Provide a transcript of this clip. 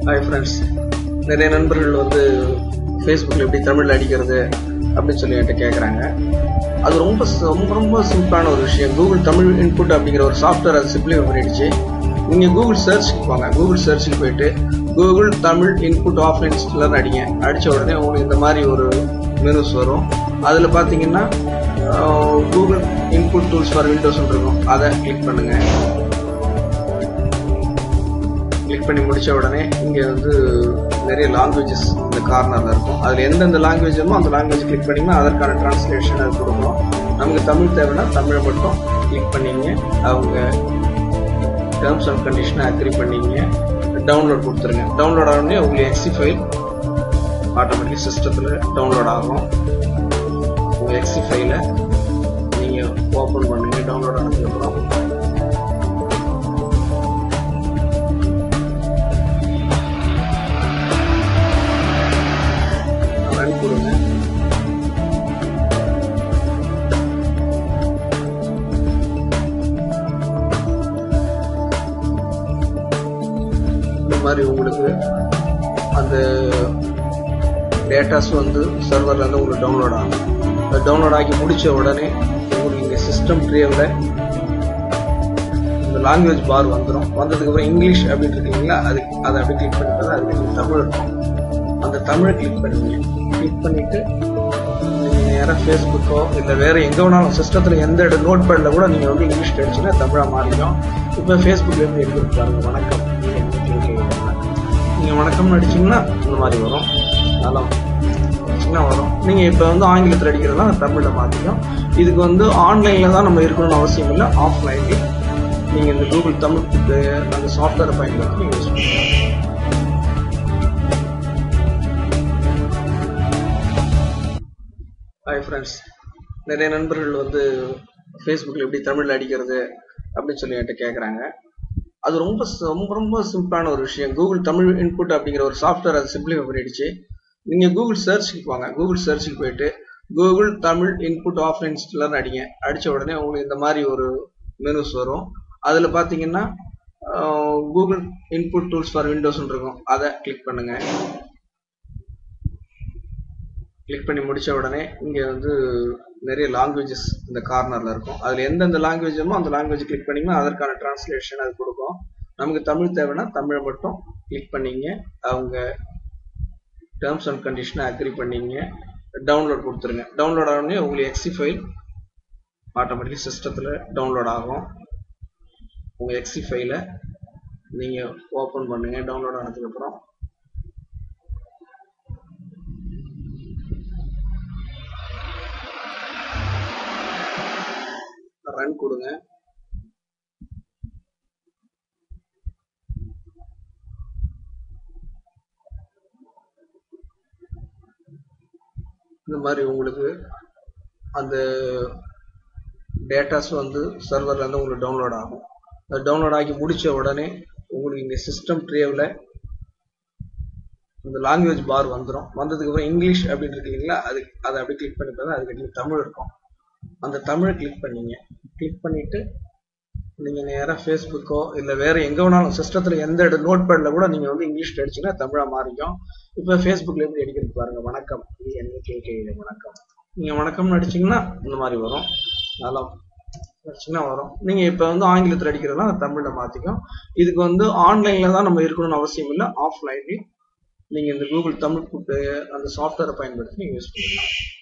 hi friends நிறைய நண்பர்கள் வந்து ஃபேஸ்புக்கில் எப்படி தமிழில் அடிக்கிறது அப்படின்னு சொல்லி என்கிட்ட கேட்குறாங்க அது ரொம்ப ச- ரொம்ப ரொம்ப சிம்பிளான ஒரு விஷயம் கூகுள் தமிழ் இன்புட் அப்படிங்கிற ஒரு சாஃப்ட்வேர் அது சிம்பிளிஃபை பண்ணிடுச்சு நீங்கள் கூகுள் சர்ச்சுக்கு போங்க கூகுள் சர்ச்சுக்கு போயிட்டு Google Tamil input offline installer அடிங்க அடித்த உடனே உங்களுக்கு இந்த மாதிரி ஒரு மெனுஸ் வரும் அதில் பார்த்தீங்கன்னா Google input tools for Windows இருக்கும் அதை கிளிக் பண்ணுங்கள் கிளிக் பண்ணி முடிச்ச உடனே இங்கே வந்து நிறைய லாங்குவேஜஸ் இந்த கார்னரில் இருக்கும் அதில் எந்தெந்த லாங்குவேஜ் வேணுமோ அந்த லாங்குவேஜ் கிளிக் பண்ணிங்கன்னா அதற்கான டிரான்ஸ்லேஷன் அது கொடுக்கும் நமக்கு தமிழ் தேவைன்னா தமிழை மட்டும் கிளிக் பண்ணிங்க அவங்க டேர்ம்ஸ் அண்ட் கண்டிஷனை அக்ரி பண்ணிங்க டவுன்லோட் கொடுத்துருங்க டவுன்லோட் ஆனோடனே உங்களுக்கு எக்ஸி ஃபைல் ஆட்டோமேட்டிக் சிஸ்டத்தில் டவுன்லோட் ஆகும் உங்கள் எக்ஸி ஃபைலை நீங்கள் ஓப்பன் பண்ணுங்க டவுன்லோட் ஆனதுக்கப்புறம் ரன் கொடுங்க இந்த மாதிரி உங்களுக்கு அந்த டேட்டாஸ் வந்து சர்வர்ல இருந்து உங்களுக்கு டவுன்லோட் ஆகும் டவுன்லோட் ஆகி முடிச்ச உடனே உங்களுக்கு இங்கே சிஸ்டம் ட்ரீவில் இந்த லாங்குவேஜ் பார் வந்துடும் வந்ததுக்கப்புறம் இங்கிலீஷ் அப்படின்னு இருக்கீங்களா அது அதை அப்படி கிளிக் பண்ணிட்டு அதுக்கு தமிழ் இருக்கும் அந்த தமிழை கிளிக் பண்ணுவீங்க கிளிக் பண்ணிட்டு நீங்கள் நேராக ஃபேஸ்புக்கோ இல்லை வேற எங்கே வேணாலும் சிஸ்டத்தில் எந்த இட நோட் பேடில் கூட நீங்கள் வந்து இங்கிலீஷ் அடிச்சுன்னா தமிழாக மாறிடும் இப்போ ஃபேஸ்புக்கில் எப்படி எடுத்து பாருங்க வணக்கம் நீங்கள் வணக்கம்னு அடிச்சீங்கன்னா இந்த மாதிரி வரும் அதெல்லாம் அடிச்சீங்கன்னா வரும் நீங்கள் இப்போ வந்து ஆங்கிலத்தில் அடிக்கிறதா தமிழில் மாற்றிக்கும் இதுக்கு வந்து ஆன்லைனில் தான் நம்ம இருக்கணும்னு அவசியம் இல்லை ஆஃப்லைன்லேயே நீங்கள் இந்த கூகுள் தமிழ் இந்த அந்த சாஃப்ட்வேரை பயன்படுத்தி நீங்கள் யூஸ் பண்ணலாம் ஹாய் ஃப்ரெண்ட்ஸ் நிறைய நண்பர்கள் வந்து ஃபேஸ்புக்கில் எப்படி தமிழில் அடிக்கிறது அப்படின்னு சொல்லி என்கிட்ட கேட்குறாங்க அது ரொம்ப ச- ரொம்ப ரொம்ப சிம்பிளான ஒரு விஷயம் கூகுள் தமிழ் இன்புட் அப்படிங்கிற ஒரு சாஃப்ட்வேர் அது சிம்பிளிஃபை பண்ணிடுச்சு நீங்கள் கூகுள் சர்ச்சுக்கு போங்க கூகுள் சர்ச்சுக்கு போயிட்டு Google Tamil input offline installer அடிங்க அடித்த உடனே உங்களுக்கு இந்த மாதிரி ஒரு மெனுஸ் வரும் அதில் பார்த்தீங்கன்னா Google input tools for Windows இருக்கும் அதை கிளிக் பண்ணுங்கள் கிளிக் பண்ணி முடிச்ச உடனே இங்கே வந்து நிறைய லாங்குவேஜஸ் இந்த கார்னரில் இருக்கும் அதில் எந்தெந்த லாங்குவேஜ் வேணுமோ அந்த லாங்குவேஜ் கிளிக் பண்ணிங்கன்னா அதற்கான டிரான்ஸ்லேஷன் அது கொடுக்கும் நமக்கு தமிழ் தேவைன்னா தமிழை மட்டும் கிளிக் பண்ணிங்க அவங்க டேர்ம்ஸ் அண்ட் கண்டிஷனை அக்ரி பண்ணிங்க டவுன்லோட் கொடுத்துருங்க டவுன்லோட் ஆனோடனே உங்களுக்கு எக்ஸி ஃபைல் ஆட்டோமேட்டிக் சிஸ்டத்தில் டவுன்லோட் ஆகும் உங்கள் எக்ஸி ஃபைலை நீங்கள் ஓப்பன் பண்ணுங்க டவுன்லோட் ஆனதுக்கப்புறம் ரன் கொடுங்க இந்த மாதிரி உங்களுக்கு அந்த டேட்டாஸ் வந்து சர்வர்ல இருந்து உங்களுக்கு டவுன்லோட் ஆகும் அது டவுன்லோட் ஆகி முடிச்ச உடனே உங்களுக்கு இங்கே சிஸ்டம் ட்ரேவில் இந்த லாங்குவேஜ் பார் வந்துடும் வந்ததுக்கப்புறம் இங்கிலீஷ் அப்படின்னு இருக்கீங்களா அது அதை அப்படி கிளிக் பண்ணி பார்த்தா அதுக்கு தமிழ் இருக்கும் அந்த தமிழை கிளிக் பண்ணீங்க கிளிக் பண்ணிட்டு நீங்கள் நேராக ஃபேஸ்புக்கோ இல்லை வேற எங்கே வேணாலும் சிஸ்டத்தில் எந்த இட நோட் பேடில் கூட நீங்கள் வந்து இங்கிலீஷ் அடிச்சீங்கன்னா தமிழாக மாறிக்கும் இப்போ ஃபேஸ்புக்கில் எப்படி அடிக்கிறது பாருங்க வணக்கம் இது என்ன கேட்க வணக்கம் நீங்கள் வணக்கம்னு அடிச்சீங்கன்னா இந்த மாதிரி வரும் அதெல்லாம் அடிச்சிங்கன்னா வரும் நீங்கள் இப்போ வந்து ஆங்கிலத்தில் அடிக்கிறதா தமிழில் மாற்றிக்கும் இதுக்கு வந்து ஆன்லைனில் தான் நம்ம இருக்கணும்னு அவசியம் இல்லை ஆஃப்லைன்லேயும் நீங்கள் இந்த கூகுள் தமிழ் புட்டு அந்த சாஃப்ட்வேரை பயன்படுத்தி நீங்கள் யூஸ் பண்ணிக்கலாம்